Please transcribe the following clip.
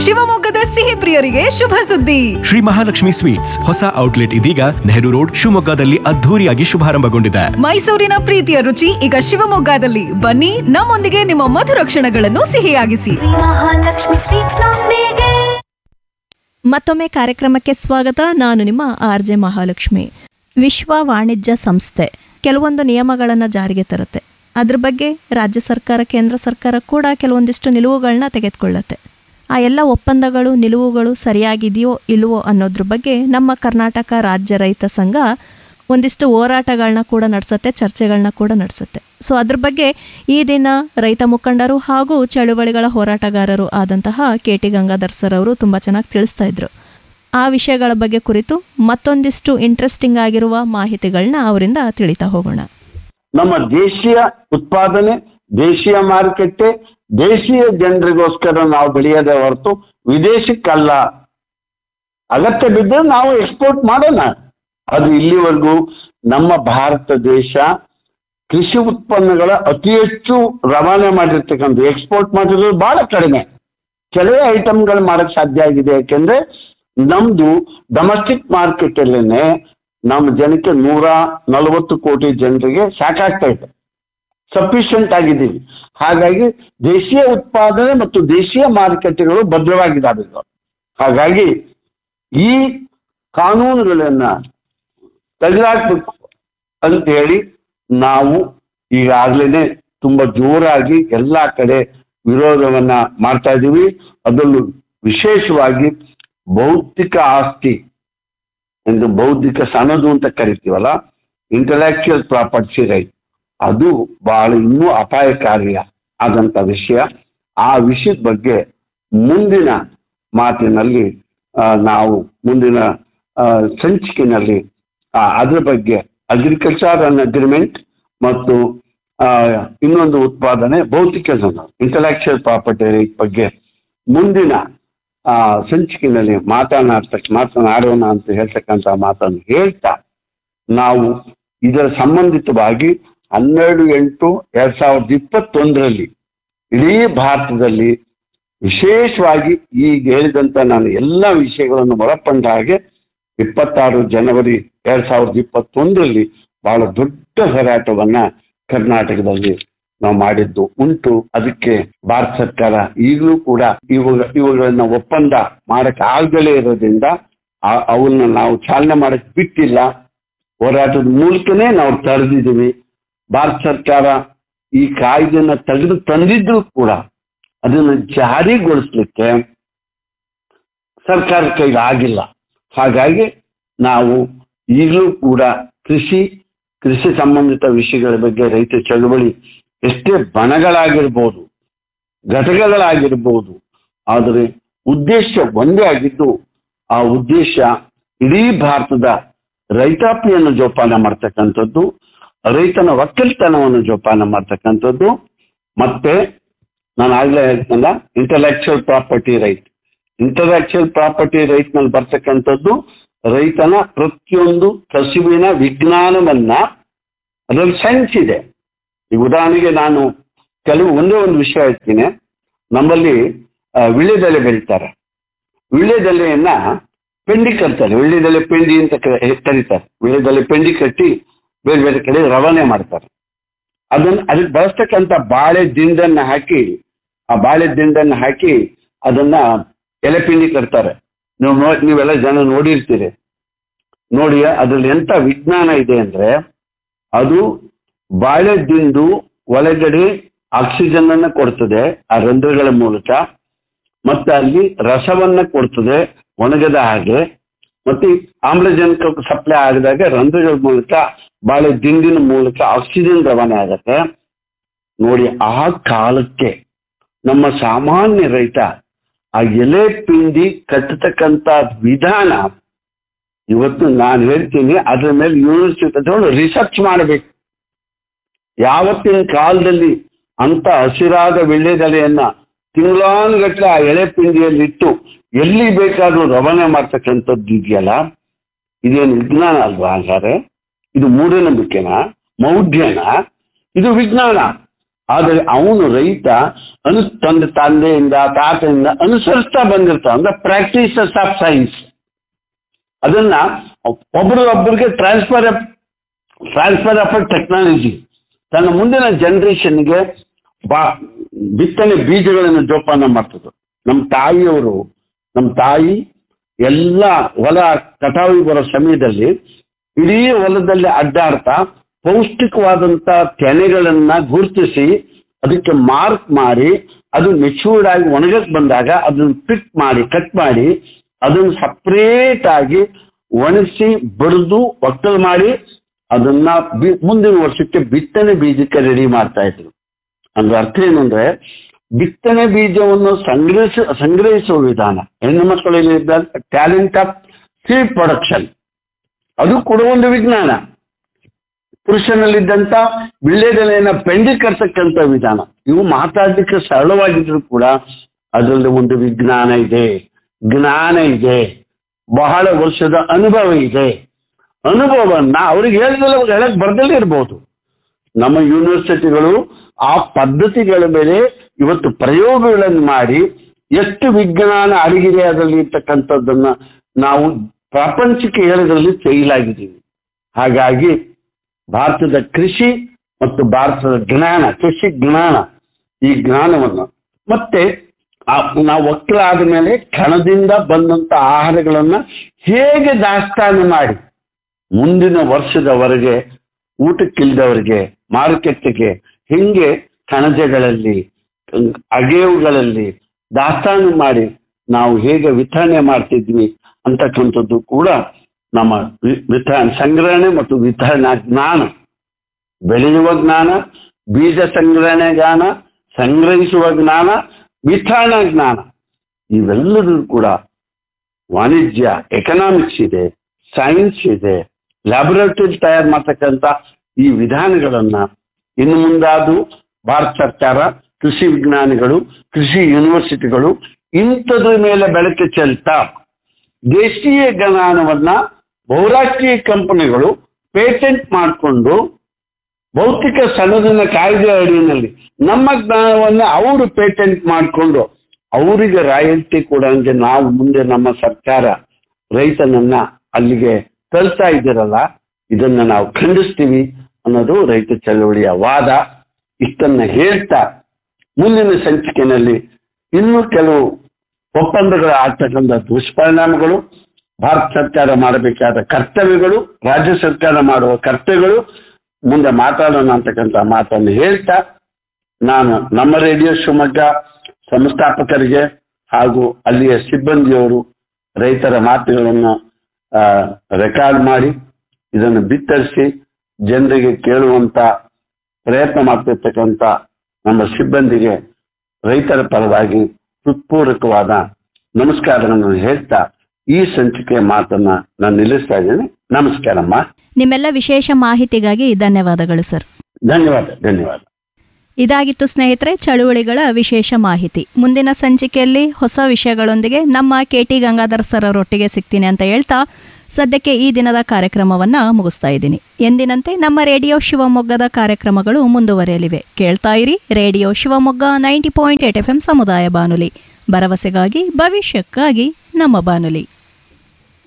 ಶಿವಮೊಗ್ಗದ ಸಿಹಿ ಪ್ರಿಯರಿಗೆ ಶುಭ ಸುದ್ದಿ ಶ್ರೀ ಮಹಾಲಕ್ಷ್ಮಿ ಸ್ವೀಟ್ಸ್ ಹೊಸ ಔಟ್ಲೆಟ್ ಇದೀಗ ನೆಹರು ರೋಡ್ ಶಿವಮೊಗ್ಗದಲ್ಲಿ ಅದ್ಧೂರಿಯಾಗಿ ಶುಭಾರಂಭಗೊಂಡಿದೆ ಮೈಸೂರಿನ ಪ್ರೀತಿಯ ರುಚಿ ಈಗ ಶಿವಮೊಗ್ಗದಲ್ಲಿ ಬನ್ನಿ ನಮ್ಮೊಂದಿಗೆ ನಿಮ್ಮ ಮಧುರ ಕ್ಷಣಗಳನ್ನು ಸಿಹಿಯಾಗಿಸಿ ಮಹಾಲಕ್ಷ್ಮಿ ಸ್ವೀಟ್ಸ್ ನೊಂದಿಗೆ ಮತ್ತೊಮ್ಮೆ ಕಾರ್ಯಕ್ರಮಕ್ಕೆ ಸ್ವಾಗತ ನಾನು ನಿಮ್ಮ ಆರ್ ಜೆ ಮಹಾಲಕ್ಷ್ಮಿ ವಿಶ್ವ ವಾಣಿಜ್ಯ ಸಂಸ್ಥೆ ಕೆಲವೊಂದು ನಿಯಮಗಳನ್ನು ಜಾರಿಗೆ ತರುತ್ತೆ ಅದ್ರ ಬಗ್ಗೆ ರಾಜ್ಯ ಸರ್ಕಾರ ಕೇಂದ್ರ ಸರ್ಕಾರ ಕೂಡ ಕೆಲವೊಂದಿಷ್ಟು ನಿಲುವುಗಳನ್ನ ತೆಗೆದುಕೊಳ್ಳುತ್ತೆ ಆ ಎಲ್ಲ ಒಪ್ಪಂದಗಳು ನಿಲುವುಗಳು ಸರಿಯಾಗಿದೆಯೋ ಇಲ್ವೋ ಅನ್ನೋದ್ರ ಬಗ್ಗೆ ನಮ್ಮ ಕರ್ನಾಟಕ ರಾಜ್ಯ ರೈತ ಸಂಘ ಒಂದಿಷ್ಟು ಹೋರಾಟಗಳನ್ನ ಕೂಡ ನಡೆಸುತ್ತೆ ಚರ್ಚೆಗಳನ್ನ ಕೂಡ ನಡೆಸುತ್ತೆ ಸೊ ಅದ್ರ ಬಗ್ಗೆ ಈ ದಿನ ರೈತ ಮುಖಂಡರು ಹಾಗೂ ಚಳುವಳಿಗಳ ಹೋರಾಟಗಾರರು ಆದಂತಹ ಕೆ ಟಿ ಗಂಗಾಧರ್ ಸರ್ ಅವರು ತುಂಬ ಚೆನ್ನಾಗಿ ತಿಳಿಸ್ತಾ ಇದ್ರು ಆ ವಿಷಯಗಳ ಬಗ್ಗೆ ಕುರಿತು ಮತ್ತೊಂದಿಷ್ಟು ಇಂಟ್ರೆಸ್ಟಿಂಗ್ ಆಗಿರುವ ಮಾಹಿತಿಗಳನ್ನ ಅವರಿಂದ ತಿಳಿತಾ ಹೋಗೋಣ ನಮ್ಮ ದೇಶೀಯ ಉತ್ಪಾದನೆ ದೇಶೀಯ ಮಾರುಕಟ್ಟೆ ದೇಶೀಯ ಜನರಿಗೋಸ್ಕರ ನಾವು ಬೆಳೆಯೋದೇ ಹೊರತು ವಿದೇಶಕ್ಕಲ್ಲ ಅಗತ್ಯ ಬಿದ್ದರೆ ನಾವು ಎಕ್ಸ್ಪೋರ್ಟ್ ಮಾಡೋಣ ಅದು ಇಲ್ಲಿವರೆಗೂ ನಮ್ಮ ಭಾರತ ದೇಶ ಕೃಷಿ ಉತ್ಪನ್ನಗಳ ಅತಿ ಹೆಚ್ಚು ರವಾನೆ ಮಾಡಿರ್ತಕ್ಕಂಥ ಎಕ್ಸ್ಪೋರ್ಟ್ ಮಾಡಿರೋದು ಬಹಳ ಕಡಿಮೆ ಕೆಲವೇ ಐಟಮ್ಗಳು ಮಾಡಕ್ ಸಾಧ್ಯ ಆಗಿದೆ ಯಾಕೆಂದ್ರೆ ನಮ್ದು ಡೊಮೆಸ್ಟಿಕ್ ಮಾರ್ಕೆಟ್ ಅಲ್ಲೇನೆ ನಮ್ಮ ಜನಕ್ಕೆ ನೂರ ನಲವತ್ತು ಕೋಟಿ ಜನರಿಗೆ ಸಾಕಾಗ್ತಾ ಇದೆ ಸಫಿಷಿಯಂಟ್ ಆಗಿದ್ದೀವಿ ಹಾಗಾಗಿ ದೇಶೀಯ ಉತ್ಪಾದನೆ ಮತ್ತು ದೇಶೀಯ ಮಾರುಕಟ್ಟೆಗಳು ಭದ್ರವಾಗಿದ್ದಾವೆ ಈಗ. ಹಾಗಾಗಿ ಈ ಕಾನೂನುಗಳನ್ನ ತೆಗೆದಾಕ್ಬೇಕು ಅಂತ ಹೇಳಿ ನಾವು ಈಗಾಗಲೇ ತುಂಬಾ ಜೋರಾಗಿ ಎಲ್ಲಾ ಕಡೆ ವಿರೋಧವನ್ನ ಮಾಡ್ತಾ ಇದ್ದೀವಿ ಅದರಲ್ಲೂ ವಿಶೇಷವಾಗಿ ಭೌತಿಕ ಆಸ್ತಿ ಎಂದು ಬೌದ್ಧಿಕ ಸನದು ಅಂತ ಕರಿತೀವಲ್ಲ ಇಂಟಲೆಕ್ಚುಯಲ್ ಪ್ರಾಪರ್ಟಿ ರೈಟ್ ಅದು ಬಹಳ ಇನ್ನೂ ಅಪಾಯಕಾರಿಯ ಆದಂತ ವಿಷಯ ಆ ವಿಷಯದ ಬಗ್ಗೆ ಮುಂದಿನ ಮಾತಿನಲ್ಲಿ ಆ, ನಾವು ಮುಂದಿನ ಆ, ಸಂಚಿಕೆಯಲ್ಲಿ ಆ, ಅದ್ರ ಬಗ್ಗೆ ಅಗ್ರಿಕಲ್ಚರ್ ಅಂಡ್ ಅಗ್ರಿಮೆಂಟ್ ಮತ್ತು ಆ, ಇನ್ನೊಂದು ಉತ್ಪಾದನೆ ಭೌತಿಕ ಇಂಟಲೆಕ್ಚುಯಲ್ ಪ್ರಾಪರ್ಟಿ ರೈಟ್ ಬಗ್ಗೆ ಮುಂದಿನ ಆ ಸಂಚಿಕೆಯಲ್ಲಿ ಮಾತನಾಡ್ತಕ್ಕ ಮಾತನಾಡೋಣ ಅಂತ ಹೇಳ್ತಕ್ಕಂಥ ಮಾತನ್ನು ಹೇಳ್ತಾ ನಾವು ಇದರ ಸಂಬಂಧಿತವಾಗಿ ಹನ್ನೆರಡು ಎಂಟು ಎರಡ್ ಸಾವಿರದ ಇಪ್ಪತ್ತೊಂದರಲ್ಲಿ ಇಡೀ ಭಾರತದಲ್ಲಿ ವಿಶೇಷವಾಗಿ ಈಗ ಹೇಳಿದಂತ ನಾನು ಎಲ್ಲ ವಿಷಯಗಳನ್ನು ಒಳಪಂಡ ಹಾಗೆ ಇಪ್ಪತ್ತಾರು ಜನವರಿ ಎರಡ್ ಸಾವಿರದ ಇಪ್ಪತ್ತೊಂದರಲ್ಲಿ ಬಹಳ ದೊಡ್ಡ ಹೋರಾಟವನ್ನ ಕರ್ನಾಟಕದಲ್ಲಿ ನಾವು ಮಾಡಿದ್ದು ಉಂಟು ಅದಕ್ಕೆ ಭಾರತ ಸರ್ಕಾರ ಈಗಲೂ ಕೂಡ ಇವಾಗ ಇವುಗಳನ್ನ ಒಪ್ಪಂದ ಮಾಡಕ್ ಆಗದಲೇ ಇರೋದ್ರಿಂದ ಆ- ಅವನ್ನ ನಾವು ಚಾಲನೆ ಮಾಡಕ್ ಬಿಟ್ಟಿಲ್ಲ ಹೋರಾಟದ ಮೂಲಕನೇ ನಾವು ತಡೆದಿದ್ದೀವಿ ಭಾರತ ಸರ್ಕಾರ ಈ ಕಾಯ್ದೆನ ತೆಗೆದು ತಂದಿದ್ರು ಕೂಡ ಅದನ್ನು ಜಾರಿಗೊಳಿಸ್ಲಿಕ್ಕೆ ಸರ್ಕಾರ ಕೈಗೆ ಆಗಿಲ್ಲ ಹಾಗಾಗಿ ನಾವು ಈಗಲೂ ಕೂಡ ಕೃಷಿ ಕೃಷಿ ಸಂಬಂಧಿತ ವಿಷಯಗಳ ಬಗ್ಗೆ ರೈತ ಚಳವಳಿ ಎಷ್ಟೇ ಬಣಗಳಾಗಿರ್ಬೋದು ಘಟಕಗಳಾಗಿರ್ಬೋದು ಆದರೆ ಉದ್ದೇಶ ಒಂದೇ ಆಗಿದ್ದು ಆ ಉದ್ದೇಶ ಇಡೀ ಭಾರತದ ರೈತಾಪಿಯನ್ನು ಜೋಪಾನ ಮಾಡ್ತಕ್ಕಂಥದ್ದು ರೈತನ ಒಕ್ಕಲ್ತನವನ್ನು ಜೋಪಾನ ಮಾಡ್ತಕ್ಕಂಥದ್ದು ಮತ್ತೆ ನಾನು ಆಗ್ಲೇ ಹೇಳ್ತಲ್ಲ intellectual property right intellectual property right ನಲ್ಲಿ ಬರ್ತಕ್ಕಂಥದ್ದು ರೈತನ ಪ್ರತಿಯೊಂದು ಕಸುವಿನ ವಿಜ್ಞಾನವನ್ನ ಅದರಲ್ಲಿ ಸೈನ್ಸ್ ಇದೆ ಈಗ ಉದಾಹರಣೆಗೆ ನಾನು ಕೆಲವು ಒಂದೇ ಒಂದು ವಿಷಯ ಹೇಳ್ತೀನಿ ನಮ್ಮಲ್ಲಿ ಆ, ವಿಳ್ಯದೆಲೆ ಬೆಳಿತಾರೆ ವಿಳ್ಯದೆಲೆಯನ್ನ ಪೆಂಡಿ ಕಟ್ತಾರೆ ವಿಳ್ಯದೆಲೆ ಪೆಂಡಿ ಅಂತ ಕ- ಕರೀತಾರೆ ವಿಳ್ಯದೆಲೆ ಪೆಂಡಿ ಕಟ್ಟಿ ಬೇರೆ ಬೇರೆ ಕಡೆ ರವಾನೆ ಮಾಡ್ತಾರೆ ಅದನ್ನ ಅದಕ್ಕೆ ಬಳಸ್ತಕ್ಕಂಥ ಬಾಳೆ ದಿಂಡನ್ನ ಹಾಕಿ ಆ ಬಾಳೆ ದಿಂಡನ್ನ ಹಾಕಿ ಅದನ್ನ ಎಲೆ ಪಿಂಡಿ ಕಟ್ತಾರೆ ನೀವು ನೋ ನೀವೆಲ್ಲ ಜನ ನೋಡಿರ್ತೀರಿ ನೋಡಿ ಅದ್ರಲ್ಲಿ ಎಂತ ವಿಜ್ಞಾನ ಇದೆ ಅಂದ್ರೆ ಅದು ಬಾಳೆ ದಿಂಡು ಒಳಗಡೆ ಆಕ್ಸಿಜನ್ ಅನ್ನ ಕೊಡ್ತದೆ ಆ ರಂಧ್ರಗಳ ಮೂಲಕ ಮತ್ತೆ ಅಲ್ಲಿ ರಸವನ್ನ ಕೊಡ್ತದೆ ಒಣಗದ ಹಾಗೆ ಮತ್ತೆ ಆಮ್ಲಜನಕ ಸಪ್ಲೈ ಆಗದಾಗ ರಂಧ್ರಗಳ ಮೂಲಕ ಬಾಳೆ ದಿಂಡಿನ ಮೂಲಕ ಆಕ್ಸಿಜನ್ ರವಾನೆ ಆಗತ್ತೆ ನೋಡಿ ಆ ಕಾಲಕ್ಕೆ ನಮ್ಮ ಸಾಮಾನ್ಯ ರೈತ ಆ ಎಲೆ ಪಿಂಡಿ ಕಟ್ಟತಕ್ಕಂತ ವಿಧಾನ ಇವತ್ತು ನಾನು ಹೇಳ್ತೀನಿ ಅದ್ರ ಮೇಲೆ ಯೂನಿವರ್ಸಿಟಿ ತಗೊಂಡು ರಿಸರ್ಚ್ ಮಾಡಬೇಕು ಯಾವತ್ತಿನ ಕಾಲದಲ್ಲಿ ಅಂತ ಹಸಿರಾದ ವಿಳ್ಯದೆಲೆಯನ್ನ ತಿಂಗಳಾನುಗಟ್ಟಲೆ ಆ ಎಳೆ ಪಿಂಡಿಯಲ್ಲಿ ಇಟ್ಟು ಎಲ್ಲಿ ಬೇಕಾದ್ರೂ ರವಾನೆ ಮಾಡ್ತಕ್ಕಂಥದ್ದು ಇದೆಯಲ್ಲ ಇದೇನು ವಿಜ್ಞಾನ ಅಲ್ವಾ ಹಂಗಾರೆ ಇದು ಮೂಢನಂಬಿಕೆನಾ ಮೌಢ್ಯನ ಇದು ವಿಜ್ಞಾನ ಆದರೆ ಅವನು ರೈತ ಅನು ತಂದೆ ತಂದೆಯಿಂದ ತಾತದಿಂದ ಅನುಸರಿಸ್ತಾ ಬಂದಿರ್ತಾನೆ ಅಂದ್ರೆ ಪ್ರಾಕ್ಟೀಸಸ್ ಆಫ್ ಸೈನ್ಸ್ ಅದನ್ನ ಒಬ್ರು ಒಬ್ಬರಿಗೆ ಟ್ರಾನ್ಸ್ಫರ್ ಟ್ರಾನ್ಸ್ಫರ್ ಆಫ್ ಟೆಕ್ನಾಲಜಿ ತನ್ನ ಮುಂದಿನ ಜನರೇಷನ್ಗೆ ಬಾ ಬಿತ್ತನೆ ಬೀಜಗಳನ್ನು ಜೋಪಾನ ಮಾಡ್ತದೆ ನಮ್ಮ ತಾಯಿಯವರು ನಮ್ಮ ತಾಯಿ ಎಲ್ಲ ಹೊಲ ಕಟಾವಿ ಬರೋ ಸಮಯದಲ್ಲಿ ಇಡೀ ಹೊಲದಲ್ಲಿ ಅಡ್ಡಾಡ್ತಾ ಪೌಷ್ಟಿಕವಾದಂತ ತೆನೆಗಳನ್ನ ಗುರುತಿಸಿ ಅದಕ್ಕೆ ಮಾರ್ಕ್ ಮಾಡಿ ಅದು ಮೆಚೂರ್ಡ್ ಆಗಿ ಒಣಗಕ್ ಬಂದಾಗ ಅದನ್ನ ಪಿಕ್ ಮಾಡಿ ಕಟ್ ಮಾಡಿ ಅದನ್ನು ಸಪ್ರೇಟ್ ಆಗಿ ಒಣಗಿಸಿ ಬಡಿದು ಒಕ್ಕಲ್ ಮಾಡಿ ಅದನ್ನ ಬಿ- ಮುಂದಿನ ವರ್ಷಕ್ಕೆ ಬಿತ್ತನೆ ಬೀಜಕ್ಕೆ ರೆಡಿ ಮಾಡ್ತಾ ಇದ್ರು ಅಂದ್ರೆ ಅರ್ಥ ಏನು ಅಂದ್ರೆ ಬಿತ್ತನೆ ಬೀಜವನ್ನು ಸಂಗ್ರಹಿಸ ಸಂಗ್ರಹಿಸುವ ವಿಧಾನ ಹೆಣ್ಣು ಮಕ್ಕಳಲ್ಲಿ ಟ್ಯಾಲೆಂಟ್ ಆಫ್ ಸೀಡ್ ಪ್ರೊಡಕ್ಷನ್ ಅದು ಕೂಡ ಒಂದು ವಿಜ್ಞಾನ ಪುರುಷನಲ್ಲಿದ್ದಂತ ವಿಳ್ಳೆದೆಲೆಯನ್ನ ಪೆಂಡಿಕರ್ತಕ್ಕಂಥ ವಿಧಾನ ಇವು ಮಾತಾಡ್ಲಿಕ್ಕೆ ಸರಳವಾಗಿದ್ರು ಕೂಡ ಅದರಲ್ಲಿ ಒಂದು ವಿಜ್ಞಾನ ಇದೆ ಜ್ಞಾನ ಇದೆ ಬಹಳ ವರ್ಷದ ಅನುಭವ ಇದೆ ಅನುಭವವನ್ನ ಅವ್ರಿಗೆ ಹೇಳಿದಲ್ಲ ಹೇಳಕ್ ಬರ್ದಲ್ಲೇ ಇರ್ಬೋದು ನಮ್ಮ ಯೂನಿವರ್ಸಿಟಿಗಳು ಆ ಪದ್ಧತಿಗಳ ಮೇಲೆ ಇವತ್ತು ಪ್ರಯೋಗಗಳನ್ನು ಮಾಡಿ ಎಷ್ಟು ವಿಜ್ಞಾನ ಅಡಗಿದೆ ಅದರಲ್ಲಿ ಇರ್ತಕ್ಕಂಥದ್ದನ್ನ ನಾವು ಪ್ರಪಂಚಕ್ಕೆ ಹೇಳೋದ್ರಲ್ಲಿ ಫೇಲ್ ಆಗಿದ್ದೀವಿ ಹಾಗಾಗಿ ಭಾರತದ ಕೃಷಿ ಮತ್ತು ಭಾರತದ ಜ್ಞಾನ ಕೃಷಿ ಜ್ಞಾನ ಈ ಜ್ಞಾನವನ್ನು ಮತ್ತೆ ಆ- ನಾವು ಒಕ್ಕಲಾದ ಮೇಲೆ ಕಣದಿಂದ ಬಂದಂತ ಆಹಾರಗಳನ್ನ ಹೇಗೆ ದಾಸ್ತಾನು ಮಾಡಿ ಮುಂದಿನ ವರ್ಷದವರೆಗೆ ಊಟಕ್ಕಿಲ್ದವರಿಗೆ ಮಾರುಕಟ್ಟೆಗೆ ಹಿಂಗೆ ಕಣಜಗಳಲ್ಲಿ ಅಗೆವುಗಳಲ್ಲಿ ದಾಸ್ತಾನು ಮಾಡಿ ನಾವು ಹೇಗೆ ವಿತರಣೆ ಮಾಡ್ತಿದ್ವಿ ಅಂತಕ್ಕಂಥದ್ದು ಕೂಡ ನಮ್ಮ ವಿ- ವಿತರಣೆ ಸಂಗ್ರಹಣೆ ಮತ್ತು ವಿತರಣಾ ಜ್ಞಾನ ಬೆಳೆಯುವ ಜ್ಞಾನ ಬೀಜ ಸಂಗ್ರಹಣೆ ಜ್ಞಾನ ಸಂಗ್ರಹಿಸುವ ಜ್ಞಾನ ವಿತರಣಾ ಜ್ಞಾನ ಇವೆಲ್ಲದೂ ಕೂಡ ವಾಣಿಜ್ಯ ಎಕನಾಮಿಕ್ಸ್ ಇದೆ ಸೈನ್ಸ್ ಇದೆ ಲ್ಯಾಬೊರೇಟರಿ ತಯಾರು ಮಾಡ್ತಕ್ಕಂಥ ಈ ವಿಧಾನಗಳನ್ನ ಇನ್ನು ಮುಂದಾದು ಭಾರತ ಸರ್ಕಾರ ಕೃಷಿ ವಿಜ್ಞಾನಿಗಳು ಕೃಷಿ ಯೂನಿವರ್ಸಿಟಿಗಳು ಇಂಥದ್ರ ಮೇಲೆ ಬೆಳಕು ಚೆಲ್ತಾ ದೇಶೀಯ ಜ್ಞಾನವನ್ನ ಬಹುರಾಷ್ಟ್ರೀಯ ಕಂಪನಿಗಳು ಪೇಟೆಂಟ್ ಮಾಡಿಕೊಂಡು ಭೌತಿಕ ಸನದಿನ ಕಾಯ್ದೆ ಅಡಿಯಲ್ಲಿ ನಮ್ಮ ಜ್ಞಾನವನ್ನ ಅವರು ಪೇಟೆಂಟ್ ಮಾಡಿಕೊಂಡು ಅವರಿಗೆ ರಾಯಲ್ಟಿ ಕೊಡಂಗೆ ನಾವು ಮುಂದೆ ನಮ್ಮ ಸರ್ಕಾರ ರೈತನನ್ನ ಅಲ್ಲಿಗೆ ತಳ್ತಾ ಇದ್ದೀರಲ್ಲ ಇದನ್ನ ನಾವು ಖಂಡಿಸ್ತೀವಿ ಅನ್ನೋದು ರೈತ ಚಳವಳಿಯ ವಾದ ಇಷ್ಟನ್ನ ಹೇಳ್ತಾ ಮುಂದಿನ ಸಂಚಿಕೆಯಲ್ಲಿ ಇನ್ನೂ ಕೆಲವು ಒಪ್ಪಂದಗಳು ಆಗ್ತಕ್ಕಂಥ ದುಷ್ಪರಿಣಾಮಗಳು ಭಾರತ ಸರ್ಕಾರ ಮಾಡಬೇಕಾದ ಕರ್ತವ್ಯಗಳು ರಾಜ್ಯ ಸರ್ಕಾರ ಮಾಡುವ ಕರ್ತವ್ಯಗಳು ಮುಂದೆ ಮಾತಾಡೋಣ ಅಂತಕ್ಕಂಥ ಮಾತನ್ನು ಹೇಳ್ತಾ ನಾನು ನಮ್ಮ ರೇಡಿಯೋ ಶಿವಮೊಗ್ಗ ಸಂಸ್ಥಾಪಕರಿಗೆ ಹಾಗೂ ಅಲ್ಲಿಯ ಸಿಬ್ಬಂದಿಯವರು ರೈತರ ಮಾತುಗಳನ್ನು ರೆಕಾರ್ಡ್ ಮಾಡಿ ಇದನ್ನು ಬಿತ್ತರಿಸಿ ಜನರಿಗೆ ಕೇಳುವಂತ ಪ್ರಯತ್ನ ಮಾಡ್ತಿರ್ತಕ್ಕಂಥ ನಮ್ಮ ಸಿಬ್ಬಂದಿಗೆ ರೈತರ ಪರವಾಗಿ ಹೃತ್ಪೂರ್ವಕವಾದ ನಮಸ್ಕಾರಗಳನ್ನು ಹೇಳ್ತಾ ಈ ಸಂಚಿಕೆಯ ಮಾತನ್ನ ನಾನು ನಿಲ್ಲಿಸ್ತಾ ಇದ್ದೇನೆ ನಮಸ್ಕಾರಮ್ಮ ನಿಮ್ಮೆಲ್ಲ ವಿಶೇಷ ಮಾಹಿತಿಗಾಗಿ ಧನ್ಯವಾದಗಳು ಸರ್ ಧನ್ಯವಾದ ಧನ್ಯವಾದ ಇದಾಗಿತ್ತು ಸ್ನೇಹಿತರೆ ಚಳುವಳಿಗಳ ವಿಶೇಷ ಮಾಹಿತಿ ಮುಂದಿನ ಸಂಚಿಕೆಯಲ್ಲಿ ಹೊಸ ವಿಷಯಗಳೊಂದಿಗೆ ನಮ್ಮ ಕೆ ಟಿ ಗಂಗಾಧರ್ ಸರ್ ಅವರೊಟ್ಟಿಗೆ ಸಿಗ್ತೀನಿ ಅಂತ ಹೇಳ್ತಾ ಸದ್ಯಕ್ಕೆ ಈ ದಿನದ ಕಾರ್ಯಕ್ರಮವನ್ನ ಮುಗಿಸ್ತಾ ಇದ್ದೀನಿ ಎಂದಿನಂತೆ ನಮ್ಮ ರೇಡಿಯೋ ಶಿವಮೊಗ್ಗದ ಕಾರ್ಯಕ್ರಮಗಳು ಮುಂದುವರಿಯಲಿವೆ ಕೇಳ್ತಾ ಇರಿ radio Shivamogga ninety point eight F M ಸಮುದಾಯ ಬಾನುಲಿ ಭರವಸೆಗಾಗಿ ಭವಿಷ್ಯಕ್ಕಾಗಿ ನಮ್ಮ ಬಾನುಲಿ